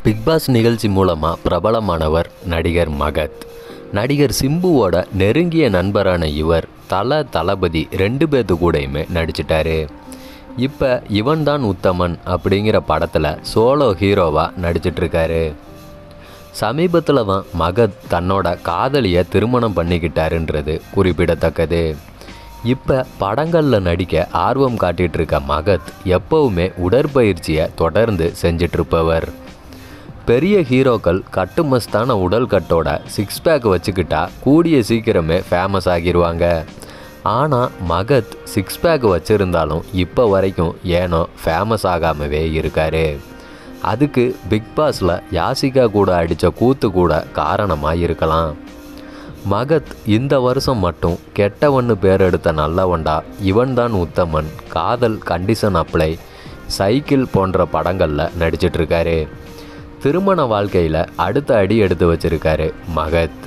big pass நிகழ்ச்சி மூலமாக பிரபலமானவர் நடிகர் மகத் நடிகர் சிம்புவோட நெருங்கிய நண்பரான இவர் தல தளபதி ரெண்டு பேர்த்து கூடயுமே நடிச்சிட்டாரு இப்போ இவன் தான் உத்தமன் அப்படிங்கிற படத்தில் சோலோ ஹீரோவாக நடிச்சிட்ருக்காரு சமீபத்தில் தான் மகத் தன்னோட காதலியை திருமணம் பண்ணிக்கிட்டாருன்றது குறிப்பிடத்தக்கது இப்போ படங்களில் நடிக்க ஆர்வம் காட்டிட்டு இருக்க மகத் எப்பவுமே உடற்பயிற்சியை தொடர்ந்து செஞ்சிட்ருப்பவர் பெரிய ஹீரோக்கள் கட்டுமஸ்தான உடல் கட்டோட சிக்ஸ் பேக் வச்சுக்கிட்டா கூடிய சீக்கிரமே ஃபேமஸ் ஆகிருவாங்க ஆனால் மகத் சிக்ஸ் பேக் வச்சுருந்தாலும் இப்போ வரைக்கும் ஏனோ ஃபேமஸ் ஆகாமவே இருக்காரு அதுக்கு பிக் பாஸில் யாசிகா கூட அடித்த கூத்து கூட காரணமாக இருக்கலாம் மகத் இந்த வருஷம் மட்டும் கெட்டவன்னு பேர் எடுத்த நல்லவன்டா இவன்தான் உத்தமன் காதல் கண்டிஷன் அப்ளை சைக்கிள் போன்ற படங்களில் நடிச்சிட்ருக்காரு திருமண வாழ்க்கையில் அடுத்த அடி எடுத்து வச்சிருக்காரு மகத்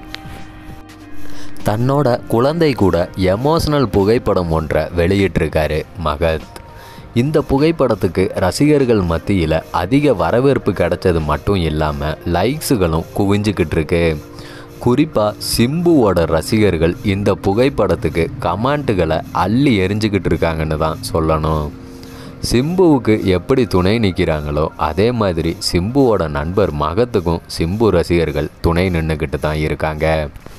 தன்னோட குழந்தை கூட எமோஷனல் புகைப்படம் ஒன்றை வெளியிட்டிருக்காரு மகத் இந்த புகைப்படத்துக்கு ரசிகர்கள் மத்தியில் அதிக வரவேற்பு கிடைச்சது மட்டும் இல்லாமல் லைக்ஸுகளும் குவிஞ்சுக்கிட்டு இருக்கு குறிப்பாக சிம்புவோட ரசிகர்கள் இந்த புகைப்படத்துக்கு கமெண்ட்டுகளை அள்ளி எரிஞ்சுக்கிட்டு இருக்காங்கன்னு தான் சொல்லணும் சிம்புவுக்கு எப்படி துணை நிற்கிறாங்களோ அதே மாதிரி சிம்புவோட நண்பர் மகத்துக்கும் சிம்பு ரசிகர்கள் துணை நின்றுக்கிட்டு தான் இருக்காங்க